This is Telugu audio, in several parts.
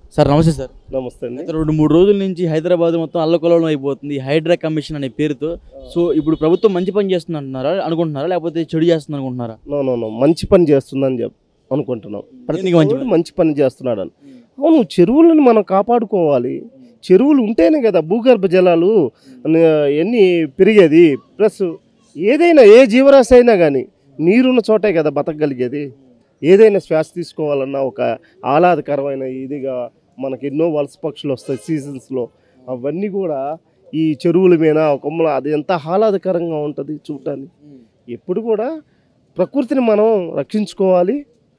సార్ నమస్తే సార్ నమస్తే అండి గత రెండు మూడు రోజుల నుంచి హైదరాబాద్ మొత్తం అల్లకొలం అయిపోతుంది హైడ్రా కమిషన్ అనే పేరుతో సో ఇప్పుడు ప్రభుత్వం మంచి పని చేస్తుంది అంటున్నారా అనుకుంటున్నారా లేకపోతే చెడు చేస్తుంది అనుకుంటున్నారా నో నో నో మంచి పని చేస్తుందని చెప్ అనుకుంటున్నాం ప్రతి దేనికి మంచి ఒక్కడు మంచి పని చేస్తున్నాడని అవును చెరువులను మనం కాపాడుకోవాలి చెరువులు ఉంటేనే కదా భూగర్భ జలాలు న- ఎన్ని పెరిగేది ప్లస్ ఏదైనా ఏ జీవరాశి అయినా కానీ నీరున్న చోటే కదా బతకగలిగేది ఏదైనా శ్వాస తీసుకోవాలన్నా ఒక ఆహ్లాదకరమైన ఇదిగా మనకి ఎన్నో వలస పక్షులు వస్తాయి సీజన్స్లో అవన్నీ కూడా ఈ చెరువుల మీద కొమ్మల అది ఎంత ఆహ్లాదకరంగా ఉంటుంది చూడటానికి ఎప్పుడు కూడా ప్రకృతిని మనం రక్షించుకోవాలి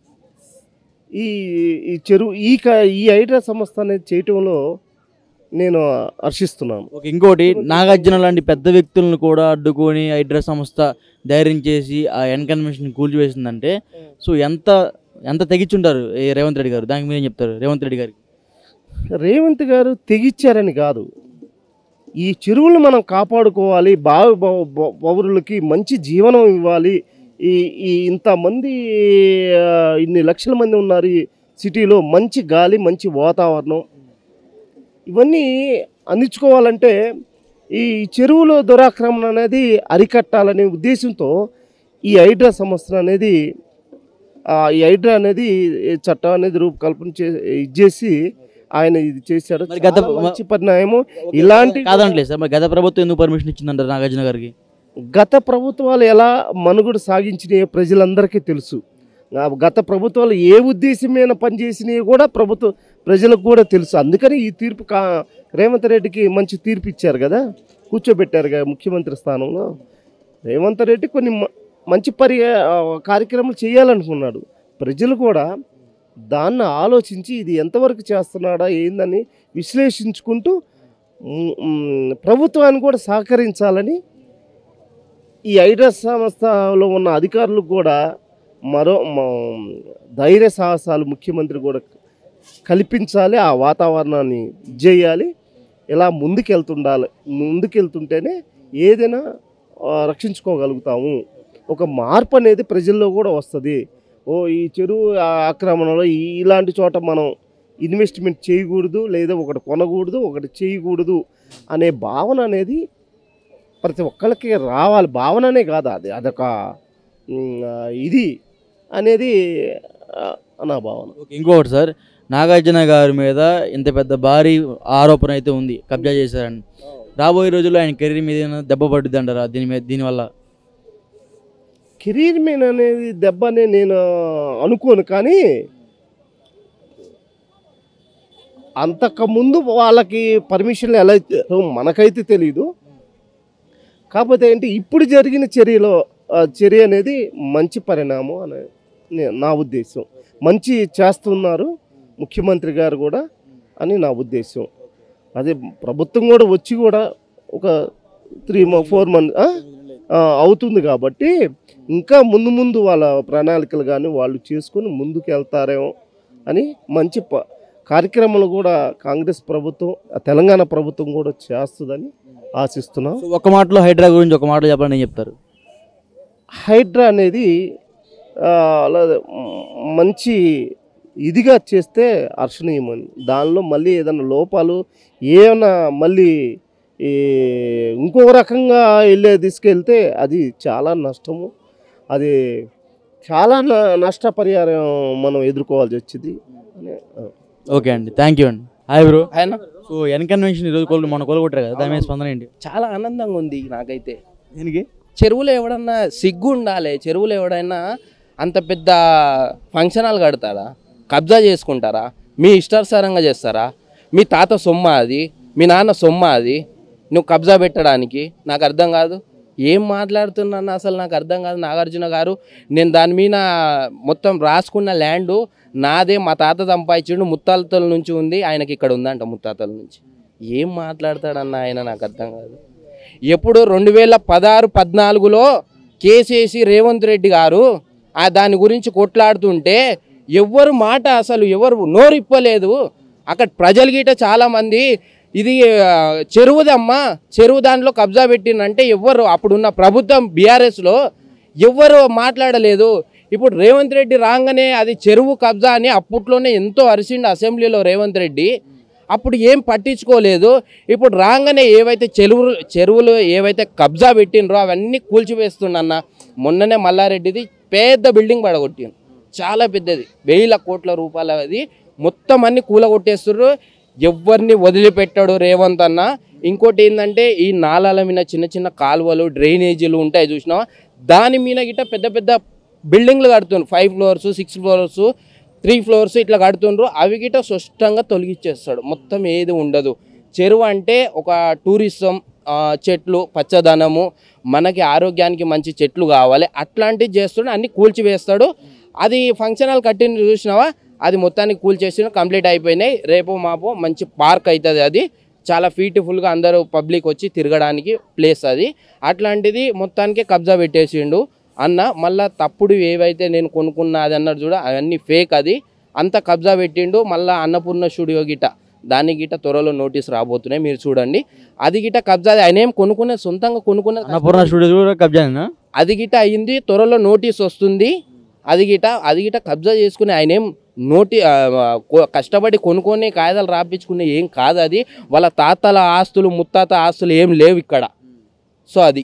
ఈ ఈ చెరువు ఈ క- ఈ హైడ్రా సంస్థ అనేది చేయటంలో నేను హర్షిస్తున్నాను ఓకే ఇంకోటి నాగార్జున లాంటి పెద్ద వ్యక్తులను కూడా అడ్డుకొని హైడ్రా సంస్థ ధైర్యం చేసి ఆ ఎన్ కన్వెన్షన్ కూల్చివేసిందంటే సో ఎంత ఎంత తెగించుంటారు ఈ రేవంత్ రెడ్డి గారు దానికి మీరేం చెప్తారు రేవంత్ రెడ్డి గారికి రేవంత్ గారు తెగిచ్చారని కాదు ఈ చెరువులను మనం కాపాడుకోవాలి బావి పౌ- పౌ- పౌరులకి మంచి జీవనం ఇవ్వాలి ఈ ఈ ఇంతమంది ఆ, ఇన్ని లక్షల మంది ఉన్నారు ఈ సిటీలో మంచి గాలి మంచి వాతావరణం ఇవన్నీ అందించుకోవాలంటే ఈ చెరువుల దురాక్రమణ అనేది అరికట్టాలనే ఉద్దేశంతో ఈ హైడ్రా సంస్థ అనేది ఆ, ఈ హైడ్రా అనేది ఈ చట్టం అనేది రూపకల్పన చే ఇచ్చేసి ఆయన ఇది చేశాడు మరి గత- చాలా మంచి పరిణామం ఇలాంటి కాదంటలేదు సార్ మరి గత ప్రభుత్వం ఎందుకు పర్మిషన్ ఇచ్చిందంటారు నాగార్జున గారికి గత ప్రభుత్వాలు ఎలా మనుగడ సాగించినాయో ప్రజలందరికీ తెలుసు ఆ గత ప్రభుత్వాలు ఏ ఉద్దేశం మీద పనిచేసినాయో కూడా ప్రభుత్వ ప్రజలకు కూడా తెలుసు అందుకని ఈ తీర్పు కా రేవంత్ రెడ్డికి మంచి తీర్పు ఇచ్చారు కదా కూర్చోబెట్టారు కదా ముఖ్యమంత్రి స్థానంలో రేవంత్ రెడ్డి కొన్ని మ- మంచి పరి ఆ, కార్యక్రమాలు చేయాలనుకున్నాడు ప్రజలు కూడా దాన్ని ఆలోచించి ఇది ఎంతవరకు చేస్తున్నాడా ఏందని విశ్లేషించుకుంటూ మ్, మ్, ప్రభుత్వాన్ని కూడా సహకరించాలని ఈ ఐడస్ సంస్థలో ఉన్న అధికారులకు కూడా మరో మ- ధైర్య సాహసాలు ముఖ్యమంత్రి కూడా కల్పించాలి ఆ వాతావరణాన్ని చేయాలి ఇలా ముందుకెళ్తుండాలి ముందుకెళ్తుంటేనే ఏదైనా ఆ, రక్షించుకోగలుగుతాము ఒక మార్పు అనేది ప్రజల్లో కూడా వస్తుంది ఓ ఈ చెరువు ఆ- ఆక్రమణలో ఈ ఇలాంటి చోట మనం ఇన్వెస్ట్మెంట్ చేయకూడదు లేదా ఒకటి కొనకూడదు ఒకటి చేయకూడదు అనే భావన అనేది ప్రతి ఒక్కరికి రావాలి భావననే కాదు అది అదొక ఉమ్, ఆ, ఇది అనేది ఆ, నా భావన ఓకే ఇంకొకటి సార్ నాగార్జున గారి మీద ఇంత పెద్ద భారీ ఆరోపణ అయితే ఉంది కబ్జా చేశారని రాబోయే రోజుల్లో ఆయన కెరీర్ మీద ఏమైనా దెబ్బ పడుద్ది అంటారా దీని మీద దీనివల్ల కెరీర్ మీద అనేది దెబ్బ అని నేను అనుకోను కానీ అంతకుముందు వాళ్ళకి పర్మిషన్లు ఎలా ఇచ్చారో మనకైతే తెలియదు కాకపోతే ఏంటి ఇప్పుడు జరిగిన చర్యలో ఆ, చర్య అనేది మంచి పరిణామం అని నే- నా ఉద్దేశం మంచి చేస్తున్నారు ముఖ్యమంత్రి గారు కూడా అని నా ఉద్దేశం అదే ప్రభుత్వం కూడా వచ్చి కూడా ఒక త్రీ ఫోర్ మంత్ అవుతుంది కాబట్టి ఇంకా ముందు ముందు వాళ్ళ ప్రణాళికలు కానీ వాళ్ళు చేసుకొని ముందుకు వెళ్తారేమో అని మంచి ప కార్యక్రమాలు కూడా కాంగ్రెస్ ప్రభుత్వం ఆ తెలంగాణ ప్రభుత్వం కూడా చేస్తుందని ఆశిస్తున్నాం సో ఒక మాటలో హైడ్రా గురించి ఒక మాటలో చెప్పాలని ఏం చెప్తారు హైడ్రా అనేది ఆ, అలా మ్, మంచి ఇదిగా చేస్తే హర్షణీయమని దానిలో మళ్ళీ ఏదైనా లోపాలు ఏమైనా మళ్ళీ ఈ ఇంకొక రకంగా వెళ్ళే తీసుకెళ్తే అది చాలా నష్టము అది చాలా న- నష్టపరిహారం మనం ఎదుర్కోవాల్సి వచ్చింది అని ఆ. ఓకే అండి థ్యాంక్ యూ అండి హాయ్ బ్రో ఆయన సో ఎన్ కన్వెన్షన్ ఈరోజు కోల్ మన కోలుకొట్టారు కదా దాని మీద స్పందన ఏంటి చాలా ఆనందంగా ఉంది నాకైతే దీనికి చెరువులో ఎవడన్నా సిగ్గు ఉండాలి చెరువులో ఎవడైనా అంత పెద్ద ఫంక్షన్ హాల్ కడతారా కబ్జా చేసుకుంటారా మీ ఇష్టానుసారంగా చేస్తారా మీ తాత సొమ్మ అది మీ నాన్న సొమ్మ అది నువ్వు కబ్జా పెట్టడానికి నాకు అర్థం కాదు ఏం మాట్లాడుతున్నాను అసలు నాకు అర్థం కాదు నాగార్జున గారు నేను దాని మీద మొత్తం రాసుకున్న ల్యాండ్ నాదే మా తాత సంపాదించిండు ముత్తాతల నుంచి ఉంది ఆయనకి ఇక్కడ ఉందంట ముత్తాతల నుంచి ఏం మాట్లాడతాడన్న ఆయన నాకు అర్థం కాదు ఎప్పుడు రెండు వేల పదహారు పద్నాలుగులో కేసేసి రేవంత్ రెడ్డి గారు ఆ దాని గురించి కొట్లాడుతుంటే ఎవ్వరు మాట అసలు ఎవరు నోరిప్పలేదు అక్కడ ప్రజలు గిట చాలామంది ఇది ఆ, చెరువుదమ్మా చెరువు దాంట్లో కబ్జా పెట్టినంటే ఎవ్వరు అప్పుడున్న ప్రభుత్వం బీఆర్ఎస్లో ఎవ్వరు మాట్లాడలేదు ఇప్పుడు రేవంత్ రెడ్డి రాగానే అది చెరువు కబ్జా అని అప్పట్లోనే ఎంతో అరిసిండు అసెంబ్లీలో రేవంత్ రెడ్డి అప్పుడు ఏం పట్టించుకోలేదు ఇప్పుడు రాగానే ఏవైతే చెరువులు చెరువులు ఏవైతే కబ్జా పెట్టినరో అవన్నీ కూల్చివేస్తుండన్న మొన్ననే మల్లారెడ్డిది పెద్ద బిల్డింగ్ పడగొట్టిండు చాలా పెద్దది వేల కోట్ల రూపాయల అది మొత్తం అన్ని కూలగొట్టేస్తుర్రు ఎవరిని వదిలిపెట్టాడు రేవంత్ అన్న ఇంకోటి ఏంటంటే ఈ నాలాల మీద చిన్న చిన్న కాలువలు డ్రైనేజీలు ఉంటాయి చూసినావా దాని మీద గిట్ట పెద్ద పెద్ద బిల్డింగ్లు కడుతుండ్రు five floors six floors three floors ఇట్లా కడుతుండ్రు అవి గిట్ట స్పష్టంగా తొలగించేస్తాడు మొత్తం ఏది ఉండదు చెరువు అంటే ఒక టూరిజం ఆ, చెట్లు పచ్చదనము మనకి ఆరోగ్యానికి మంచి చెట్లు కావాలి అట్లాంటివి చేస్తాడు అన్ని కూల్చివేస్తాడు అది ఫంక్షన్ హాల్ కట్టిన చూసినావా అది మొత్తానికి కూల్చేసిన కంప్లీట్ అయిపోయినాయి రేపు మాపు మంచి పార్క్ అవుతుంది అది చాలా బ్యూటిఫుల్గా అందరూ పబ్లిక్ వచ్చి తిరగడానికి ప్లేస్ అది అట్లాంటిది మొత్తానికి కబ్జా పెట్టేసిండు అన్న మళ్ళా తప్పుడు ఏవైతే నేను కొనుక్కున్నా అది అన్నారు చూడ అవన్నీ ఫేక్ అది అంత కబ్జా పెట్టిండు మళ్ళా అన్నపూర్ణ స్టూడియో గిట దాని గిట త్వరలో నోటీస్ రాబోతున్నాయి మీరు చూడండి అది గిట కబ్జా ఆయన ఏం కొనుక్కునే సొంతంగా కొనుక్కునే అన్నపూర్ణ స్టూడియో కూడా కబ్జానేనా అది గిట అయింది త్వరలో నోటీస్ వస్తుంది అది గిట అది గిట కబ్జా చేసుకుని ఆయన ఏం నోటి ఆ, కొ- కష్టపడి కొనుక్కొని కాగితాలు రాపించుకునే ఏం కాదు అది వాళ్ళ తాతల ఆస్తులు ముత్తాత ఆస్తులు ఏం లేవు ఇక్కడ సో అది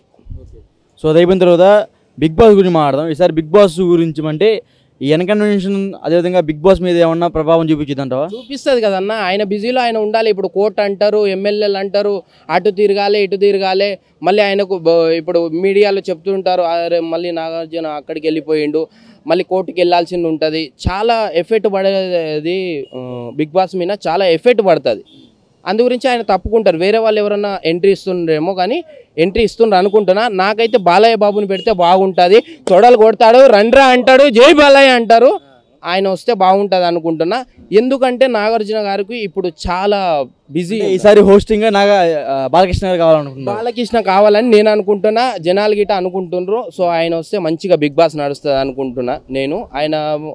సో అది అయిపోయిన తర్వాత బిగ్ బాస్ గురించి మాట్లాడదాం ఈసారి బిగ్ బాస్ గురించి అంటే ఈ ఎన్కన్వెన్షన్ అదేవిధంగా బిగ్ బాస్ మీద ఏమన్నా ప్రభావం చూపించిందంటావా చూపిస్తుంది కదన్న ఆయన బిజీలో ఆయన ఉండాలి ఇప్పుడు కోర్టు అంటారు ఎమ్మెల్యేలు అంటారు అటు తిరగాలి ఇటు తిరగాలి మళ్ళీ ఆయనకు బ- ఇప్పుడు మీడియాలో చెప్తుంటారు అరే మళ్ళీ నాగార్జున అక్కడికి వెళ్ళిపోయిండు మళ్ళీ కోర్టుకి వెళ్ళాల్సింది ఉంటుంది చాలా ఎఫెక్ట్ పడేది ఆ, బిగ్ బాస్ మీద చాలా ఎఫెక్ట్ పడుతుంది అందు గురించి ఆయన తప్పుకుంటారు వేరే వాళ్ళు ఎవరన్నా ఎంట్రీ ఇస్తుండ్రేమో కానీ ఎంట్రీ ఇస్తుండ్రు అనుకుంటున్నా నాకైతే బాలయ్య బాబుని పెడితే బాగుంటుంది తొడలు కొడతాడు రండ్రా అంటాడు జై బాలయ్య అంటారు ఆయన వస్తే బాగుంటుంది అనుకుంటున్నా ఎందుకంటే నాగార్జున గారికి ఇప్పుడు చాలా బిజీ అంటే ఈసారి హోస్టింగ్ నాగా ఆ, బాలకృష్ణ గారు కావాలనుకుంటున్నారు బాలకృష్ణ కావాలని నేను అనుకుంటున్నా జనాలు గిట అనుకుంటుండ్రు సో ఆయన వస్తే మంచిగా బిగ్ బాస్ నడుస్తుంది అనుకుంటున్నా నేను ఆయన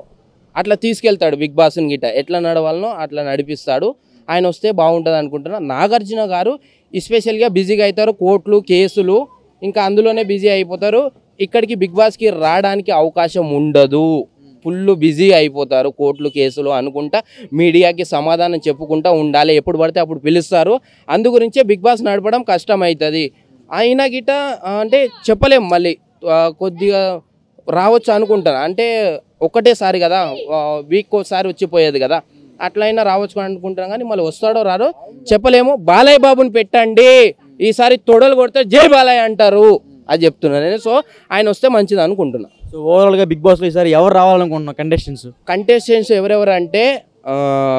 అట్లా తీసుకెళ్తాడు బిగ్ బాస్ని గిట ఎట్లా నడవాలనో అట్లా నడిపిస్తాడు ఆయన వస్తే బాగుంటుంది అనుకుంటున్నా నాగార్జున గారు ఎస్పెషల్గా బిజీగా అవుతారు కోర్టులు కేసులు ఇంకా అందులోనే బిజీ అయిపోతారు ఇక్కడికి బిగ్ బాస్కి రావడానికి అవకాశం ఉండదు ఫుల్ బిజీ అయిపోతారు కోర్టులు కేసులు అనుకుంటా మీడియాకి సమాధానం చెప్పుకుంటా ఉండాలి ఎప్పుడు పడితే అప్పుడు పిలుస్తారు అందు గురించే బిగ్ బాస్ నడపడం కష్టం అవుతుంది అయినా గిట ఆ, అంటే చెప్పలేం మళ్ళీ ఆ, కొద్దిగా రావచ్చు అనుకుంటాను అంటే ఒకటేసారి కదా వీక్ ఒకసారి వచ్చిపోయేది కదా అట్లయినా రావచ్చు అనుకుంటాను కానీ మళ్ళీ వస్తాడో రాడో చెప్పలేము బాలయ్య బాబుని పెట్టండి ఈసారి తొడలు కొడితే జై బాలయ్య అంటారు అది చెప్తున్నాను నేను సో ఆయన వస్తే మంచిది అనుకుంటున్నా సో ఓవరాల్గా బిగ్ బాస్లో ఈసారి ఎవరు రావాలనుకుంటున్నారు కంటెస్టెంట్స్ కంటెస్టెంట్స్ ఎవరెవరు అంటే ఆ,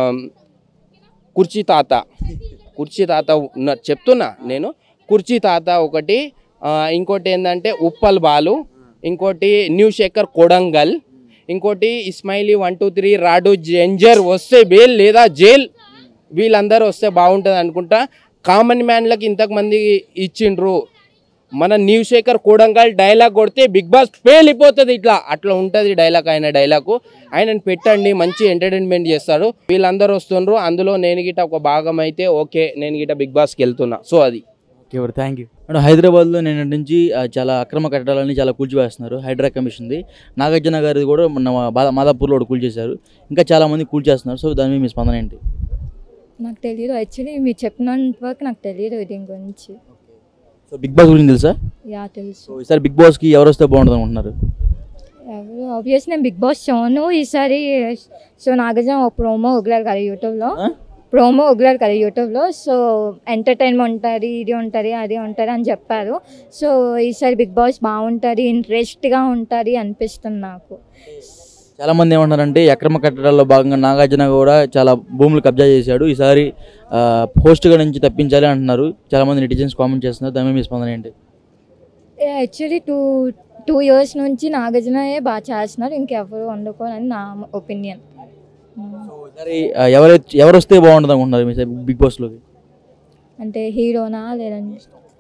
కుర్చీ తాత కుర్చీ తాత ఉన్న చెప్తున్నా నేను కుర్చీ తాత ఒకటి ఆ, ఇంకోటి ఏంటంటే ఉప్పల్ బాలు ఇంకోటి న్యూ శేఖర్ కొడంగల్ ఇంకోటి ఇస్మైలీ వన్ టూ త్రీ రాడు జెంజర్ వస్తే బేల్ లేదా జైల్ వీళ్ళందరూ వస్తే బాగుంటుంది అనుకుంటా కామన్ మ్యాన్లకి ఇంతకు మంది ఇచ్చిండ్రు మన న్యూ శేఖర్ కూడంగల్ డైలాగ్ కొడితే బిగ్ బాస్ పేలిపోతుంది ఇట్లా అట్లా ఉంటుంది డైలాగ్ ఆయన డైలాగ్ ఆయనని పెట్టండి మంచి ఎంటర్టైన్మెంట్ చేస్తాడు వీళ్ళందరూ వస్తుండ్రు అందులో నేను గిట ఒక భాగం అయితే ఓకే నేను గిట బిగ్ బాస్కి వెళ్తున్నా సో అది ఓకే మరి థ్యాంక్ యూ మేడం హైదరాబాద్లో నేను నుంచి ఆ, చాలా అక్రమ కట్టడాలని చాలా కూల్చివేస్తున్నారు హైడ్రా కమిషన్ది నాగార్జున గారిది కూడా మొన్న మా- మాదాపూర్లో కూడా కూల్చేశారు ఇంకా చాలా మంది కూల్చేస్తున్నారు సో దాని మీద మీ స్పందన ఏంటి నాకు తెలియదు యాక్చువల్లీ మీరు చెప్పినంత వరకు నాకు తెలియదు దీని గురించి సో బిగ్ బాస్ గురించి తెలుసా యా తెలుసు సో ఈసారి బిగ్ బాస్కి ఎవరు వస్తే బాగుంటుంది అనుకుంటున్నారు ఎవరు ఆబ్వియస్ నేను బిగ్ బాస్ చూను ఈసారి సో నాగార్జున ఒక ప్రోమో వదిలారు కదా యూట్యూబ్లో ఆ? ప్రోమో వదిలారు కదా యూట్యూబ్లో సో ఎంటర్టైన్మెంట్ ఉంటుంది ఇది ఉంటుంది అది ఉంటుంది అని చెప్పారు సో ఈసారి బిగ్ బాస్ బాగుంటుంది ఇంట్రెస్ట్గా ఉంటుంది అనిపిస్తుంది నాకు చాలా మంది ఏమంటున్నారంటే ఈ అక్రమ కట్టడాల్లో భాగంగా నాగార్జున కూడా చాలా భూములు కబ్జా చేశాడు ఈసారి ఆ, హోస్ట్గా నుంచి తప్పించాలి అంటున్నారు చాలా మంది నెటిజన్స్ కామెంట్ చేస్తున్నారు దాని మీద మీ స్పందన ఏంటి యాక్చువల్లీ టూ టూ ఇయర్స్ నుంచి నాగార్జునయే బాగా చేస్తున్నారు ఇంకెవరు వండుకోవాలని నా ఒపీనియన్ సో ఈసారి ఆ, ఎవరు ఎవరు వస్తే బాగుంటుంది అనుకుంటున్నారు మీ బిగ్ బాస్లోకి అంటే హీరోనా లేదంటే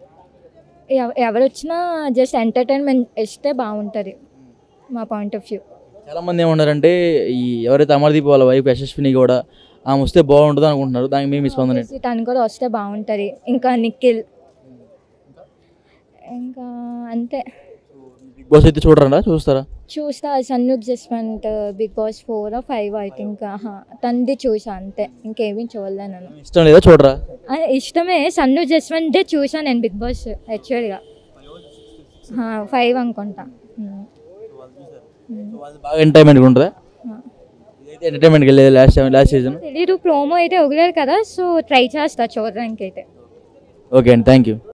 ఎవ- ఎవరు వచ్చినా జస్ట్ ఎంటర్టైన్మెంట్ ఇస్తే బాగుంటుంది మా పాయింట్ ఆఫ్ వ్యూ చాలా మంది ఏమంటారంటే ఈ ఎవరైతే అమర్దీప్ వాళ్ళ వైఫ్ యశస్విని కూడా ఆమె వస్తే బాగుంటుంది అనుకుంటున్నారు దానికి మేము మీ స్పందన ఏంటి తను కూడా వస్తే బాగుంటుంది ఇంకా నిఖిల్ ఇంకా అంతే బిగ్ బాస్ అయితే చూడరా చూస్తారా చూస్తా సన్నుక్ Jaswanth big boss four five I think తంది చూసా అంతే ఇంకేమీ చూడలే నేను ఇష్టం లేదా చూడరా ఆ, ఇష్టమే సన్ను జస్వంతే చూసా నేను బిగ్ బాస్ యాక్చువల్గా ఫైవ్ అనుకుంటా ఉమ్. ఉమ్. బాగా ఎంటర్టైన్మెంట్ ఉంటుందా ఆ. ఇదైతే ఎంటర్టైన్మెంట్కి వెళ్ళేది లాస్ట్ లాస్ట్ సీజన్ తెలీదు ప్రోమో అయితే వదిలేరు కదా సో ట్రై చేస్తా చూడడానికి అయితే ఓకే అండి థ్యాంక్ యూ